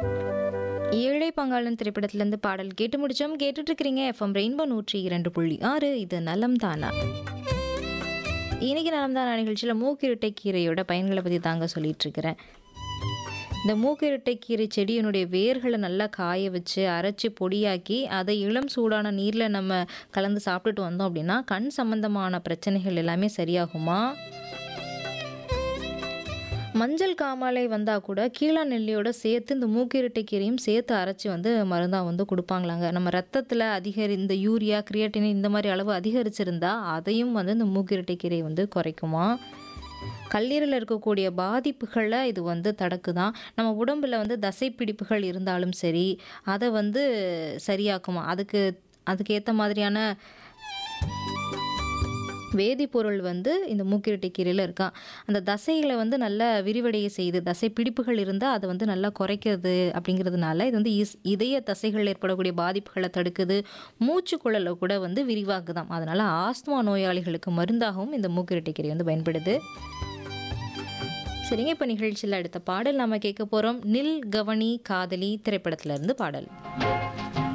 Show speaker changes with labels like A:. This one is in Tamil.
A: ஏழை பங்காளன் திரைப்படத்திலேருந்து பாடல் கேட்டு முடிச்சோம் கேட்டுட்டு இருக்கிறீங்க எஃப்எம் ரெயின்போ நூற்றி இரண்டு புள்ளி ஆறு இது நலம் தானா இன்னைக்கு நலம் தானா நிகழ்ச்சியில் மூக்கிரட்டை கீரையோட பயன்களை பற்றி தாங்க சொல்லிட்டு இருக்கிறேன் இந்த மூக்கிரட்டை கீரை செடியினுடைய வேர்களை நல்லா காய வச்சு அரைச்சி பொடியாக்கி அதை இளம் சூடான நீரில் நம்ம கலந்து சாப்பிட்டுட்டு வந்தோம் அப்படின்னா கண் சம்பந்தமான பிரச்சனைகள் எல்லாமே சரியாகுமா மஞ்சள் காமாலை வந்தால் கூட கீழா நெல்லியோட சேர்த்து இந்த மூக்கிரட்டை கீரையும் சேர்த்து அரைச்சி வந்து மருந்தாக வந்து கொடுப்பாங்களாங்க நம்ம ரத்தத்தில் அதிகரி இந்த யூரியா கிரியேட்டின் இந்த மாதிரி அளவு அதிகரிச்சிருந்தா அதையும் வந்து இந்த மூக்கிரட்டை கீரை வந்து குறைக்குமா கல்லீரலில் இருக்கக்கூடிய பாதிப்புகளை இது வந்து தடுக்குதான் நம்ம உடம்புல வந்து தசைப்பிடிப்புகள் இருந்தாலும் சரி அதை வந்து சரியாக்குமா அதுக்கு அதுக்கேற்ற மாதிரியான வேதிப்பொருள் வந்து இந்த மூக்கிரட்டை கீரையில் இருக்கா அந்த தசைகளை வந்து நல்லா விரிவடைய செய்யுது தசை பிடிப்புகள் இருந்தால் அதை வந்து நல்லா குறைக்கிறது அப்படிங்கிறதுனால இது வந்து இஸ் இதய தசைகளில் ஏற்படக்கூடிய பாதிப்புகளை தடுக்குது மூச்சுக்குழலை கூட வந்து விரிவாக்குதாம் அதனால் ஆஸ்துமா நோயாளிகளுக்கு மருந்தாகவும் இந்த மூக்கிரட்டை கீரை வந்து பயன்படுது சரிங்க இப்போ நிகழ்ச்சியில் அடுத்த பாடல் நாம கேட்க போகிறோம் நில் கவனி காதலி திரைப்படத்திலிருந்து பாடல்